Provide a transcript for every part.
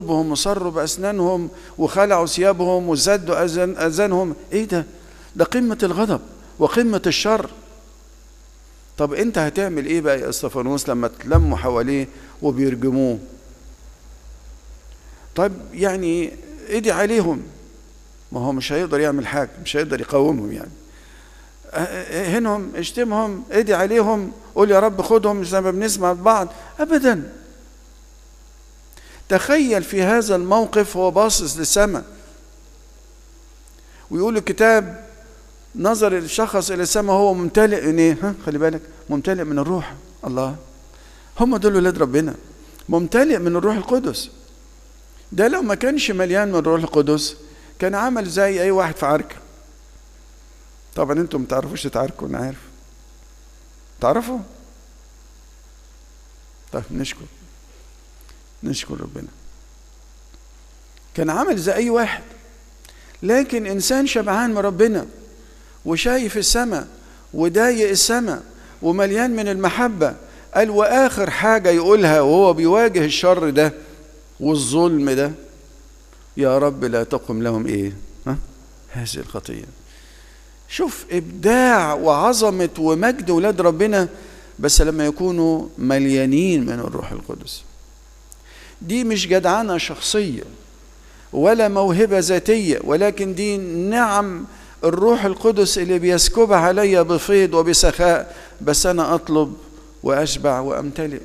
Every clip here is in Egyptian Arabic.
قلوبهم وصروا بأسنانهم وخلعوا ثيابهم وزدوا أذن أذانهم إيه ده؟ ده قمة الغضب وقمة الشر طب أنت هتعمل إيه بقى يا استفانوس لما تلموا حواليه وبيرجموه؟ طيب يعني إيدي عليهم ما هو مش هيقدر يعمل حاجة مش هيقدر يقاومهم يعني هنهم اشتمهم ادي عليهم قول يا رب خدهم زي ما بنسمع بعض ابدا تخيل في هذا الموقف هو باصص للسماء ويقول الكتاب نظر الشخص الى السماء هو ممتلئ من ايه ها خلي بالك ممتلئ من الروح الله هم دول ولاد ربنا ممتلئ من الروح القدس ده لو ما كانش مليان من الروح القدس كان عمل زي اي واحد في عركه طبعا انتم ما تعرفوش تتعاركوا انا عارف تعرفوا طيب نشكر نشكر ربنا كان عمل زي اي واحد لكن انسان شبعان من ربنا وشايف السماء وضايق السماء ومليان من المحبه قال واخر حاجه يقولها وهو بيواجه الشر ده والظلم ده يا رب لا تقم لهم ايه ها هذه الخطيه شوف ابداع وعظمه ومجد ولاد ربنا بس لما يكونوا مليانين من الروح القدس دي مش جدعنه شخصيه ولا موهبه ذاتيه ولكن دي نعم الروح القدس اللي بيسكبها عليا بفيض وبسخاء بس انا اطلب واشبع وامتلئ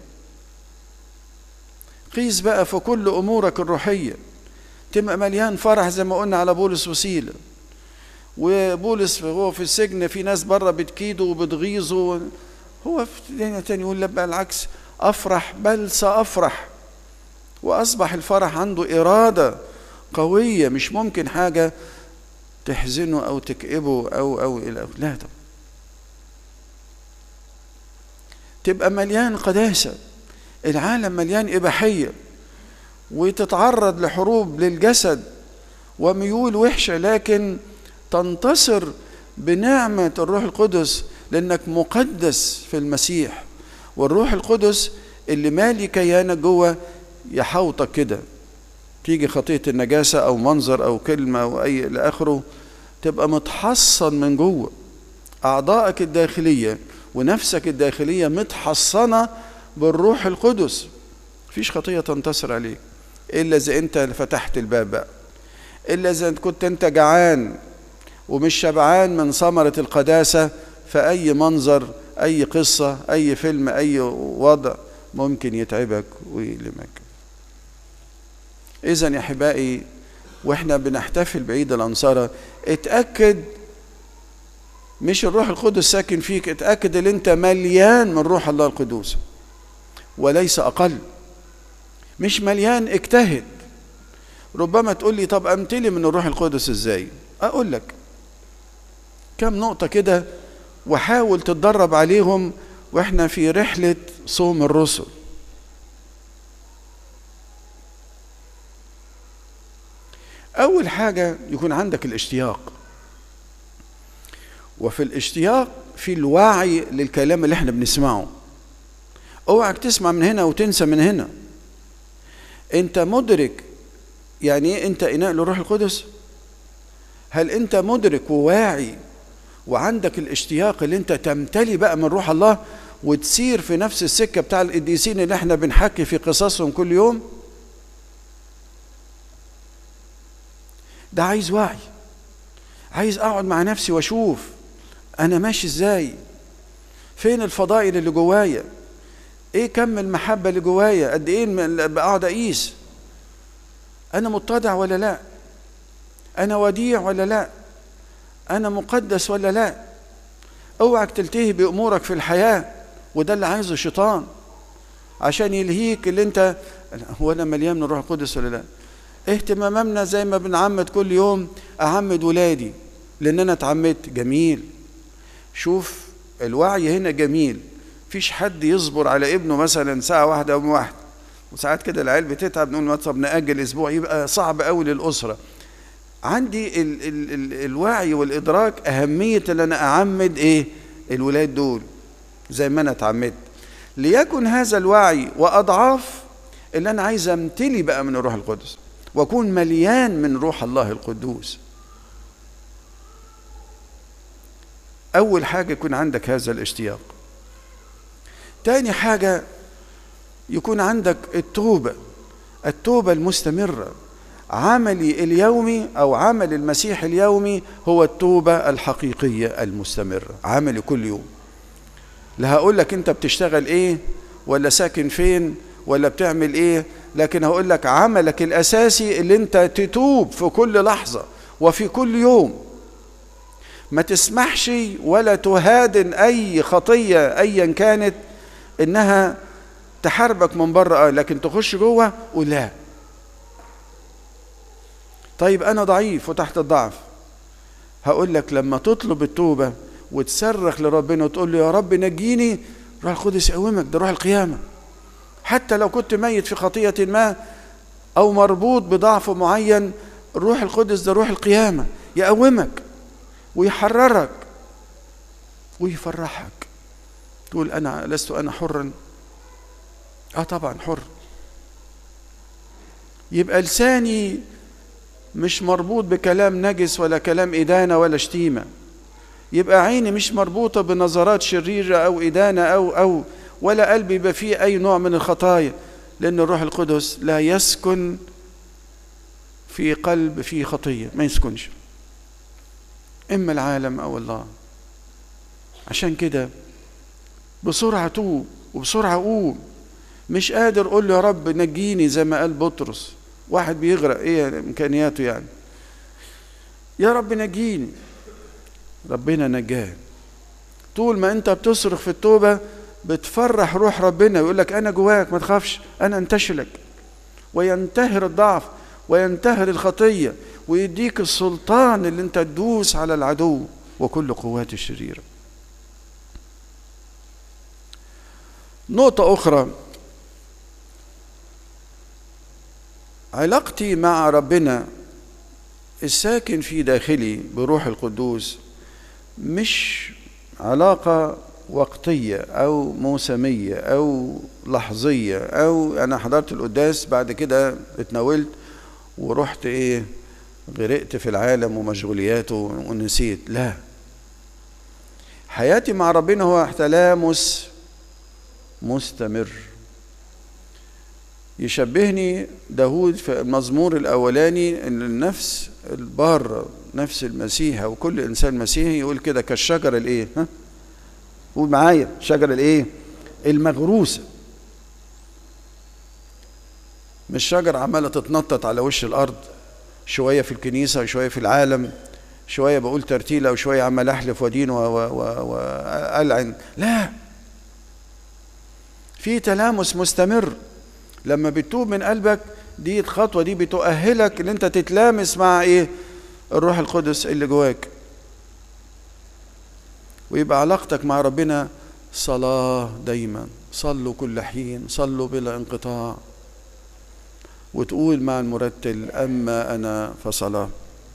قيس بقى في كل امورك الروحيه تبقى مليان فرح زي ما قلنا على بولس وسيله وبولس هو في السجن في ناس بره بتكيده وبتغيظه هو في دنيا تاني يقول لا بقى العكس افرح بل سافرح واصبح الفرح عنده اراده قويه مش ممكن حاجه تحزنه او تكئبه او او الى لا طب تبقى مليان قداسه العالم مليان اباحيه وتتعرض لحروب للجسد وميول وحشه لكن تنتصر بنعمه الروح القدس لانك مقدس في المسيح والروح القدس اللي مالي كيانك جوه يحوطك كده تيجي خطيه النجاسه او منظر او كلمه او اي الى اخره تبقى متحصن من جوه اعضائك الداخليه ونفسك الداخليه متحصنه بالروح القدس مفيش خطيه تنتصر عليك الا اذا انت فتحت الباب بقى الا اذا كنت انت جعان ومش شبعان من ثمره القداسه فاي منظر اي قصه اي فيلم اي وضع ممكن يتعبك ويلمك اذا يا احبائي واحنا بنحتفل بعيد الانصاره اتاكد مش الروح القدس ساكن فيك اتاكد ان انت مليان من روح الله القدوس وليس اقل مش مليان اجتهد ربما تقول لي طب امتلي من الروح القدس ازاي اقول لك كم نقطة كده وحاول تتدرب عليهم واحنا في رحلة صوم الرسل أول حاجة يكون عندك الاشتياق وفي الاشتياق في الوعي للكلام اللي احنا بنسمعه اوعك تسمع من هنا وتنسى من هنا انت مدرك يعني ايه انت اناء للروح القدس هل انت مدرك وواعي وعندك الاشتياق اللي انت تمتلي بقى من روح الله وتسير في نفس السكه بتاع القديسين اللي احنا بنحكي في قصصهم كل يوم ده عايز وعي عايز اقعد مع نفسي واشوف انا ماشي ازاي فين الفضائل اللي جوايا ايه كم المحبه اللي جوايا قد ايه بقعد اقيس انا متضع ولا لا انا وديع ولا لا انا مقدس ولا لا اوعك تلتهي بامورك في الحياه وده اللي عايزه الشيطان عشان يلهيك اللي انت هو انا مليان من الروح القدس ولا لا اهتمامنا زي ما بنعمد كل يوم اعمد ولادي لان انا اتعمدت جميل شوف الوعي هنا جميل فيش حد يصبر على ابنه مثلا ساعه واحده او واحده وساعات كده العيال بتتعب نقول طب ناجل اسبوع يبقى صعب قوي للاسره عندي ال ال ال الوعي والادراك اهميه ان انا اعمد ايه الولاد دول زي ما انا اتعمدت ليكن هذا الوعي واضعاف اللي انا عايز امتلي بقى من الروح القدس واكون مليان من روح الله القدوس اول حاجه يكون عندك هذا الاشتياق تاني حاجه يكون عندك التوبه التوبه المستمره عملي اليومي او عمل المسيح اليومي هو التوبه الحقيقيه المستمره عملي كل يوم لا هقول لك انت بتشتغل ايه ولا ساكن فين ولا بتعمل ايه لكن هقول لك عملك الاساسي اللي انت تتوب في كل لحظه وفي كل يوم ما تسمحش ولا تهادن اي خطيه ايا كانت انها تحاربك من بره لكن تخش جوه ولا طيب انا ضعيف وتحت الضعف هقول لك لما تطلب التوبه وتصرخ لربنا وتقول له يا رب نجيني روح القدس يقومك ده روح القيامه حتى لو كنت ميت في خطيه ما او مربوط بضعف معين الروح القدس ده روح القيامه يقومك ويحررك ويفرحك تقول انا لست انا حرا اه طبعا حر يبقى لساني مش مربوط بكلام نجس ولا كلام إدانة ولا شتيمة يبقى عيني مش مربوطة بنظرات شريرة أو إدانة أو أو ولا قلبي يبقى فيه أي نوع من الخطايا لأن الروح القدس لا يسكن في قلب فيه خطية ما يسكنش إما العالم أو الله عشان كده بسرعة توب وبسرعة قوم مش قادر قول له يا رب نجيني زي ما قال بطرس واحد بيغرق ايه امكانياته يعني يا رب نجيني ربنا نجاه طول ما انت بتصرخ في التوبه بتفرح روح ربنا يقول لك انا جواك ما تخافش انا انتشلك وينتهر الضعف وينتهر الخطيه ويديك السلطان اللي انت تدوس على العدو وكل قوات الشريره نقطه اخرى علاقتي مع ربنا الساكن في داخلي بروح القدوس مش علاقة وقتية أو موسمية أو لحظية أو أنا حضرت القداس بعد كده اتناولت ورحت إيه غرقت في العالم ومشغولياته ونسيت لا حياتي مع ربنا هو تلامس مستمر يشبهني داود في المزمور الأولاني أن النفس البارة نفس المسيح أو كل إنسان مسيحي يقول كده كالشجرة الإيه؟ ها؟ قول معايا الشجرة الإيه؟ المغروسة مش شجرة عمالة تتنطط على وش الأرض شوية في الكنيسة وشوية في العالم شوية بقول ترتيلة وشوية عمال أحلف ودين وألعن لا في تلامس مستمر لما بتتوب من قلبك دي الخطوه دي بتؤهلك ان انت تتلامس مع ايه الروح القدس اللي جواك ويبقى علاقتك مع ربنا صلاه دايما صلوا كل حين صلوا بلا انقطاع وتقول مع المرتل اما انا فصلاه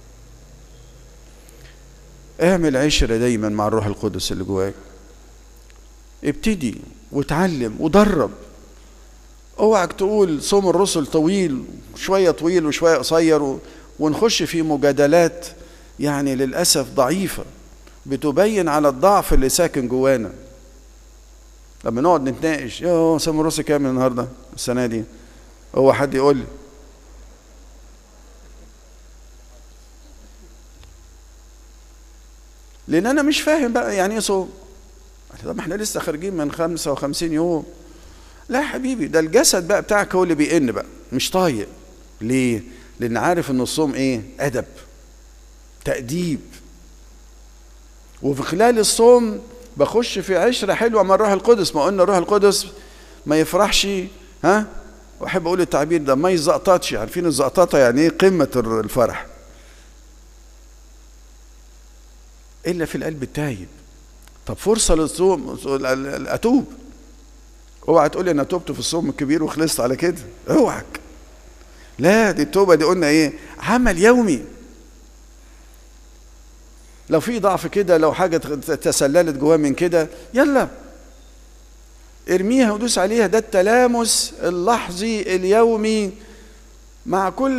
اعمل عشره دايما مع الروح القدس اللي جواك ابتدي وتعلم ودرب اوعك تقول صوم الرسل طويل شوية طويل وشوية قصير ونخش في مجادلات يعني للأسف ضعيفة بتبين على الضعف اللي ساكن جوانا لما نقعد نتناقش يا صوم الرسل كام النهارده السنة دي هو حد يقول لي لأن أنا مش فاهم بقى يعني إيه صوم طب احنا لسه خارجين من 55 يوم لا يا حبيبي ده الجسد بقى بتاعك هو اللي بيئن بقى مش طايق ليه لان عارف ان الصوم ايه ادب تاديب وفي خلال الصوم بخش في عشره حلوه مع الروح القدس ما قلنا الروح القدس ما يفرحش ها واحب اقول التعبير ده ما يزقططش عارفين الزقططه يعني ايه قمه الفرح الا في القلب التايب طب فرصه للصوم اتوب اوعى تقول لي انا تبت في الصوم الكبير وخلصت على كده اوعك لا دي التوبه دي قلنا ايه عمل يومي لو في ضعف كده لو حاجه تسللت جواه من كده يلا ارميها ودوس عليها ده التلامس اللحظي اليومي مع كل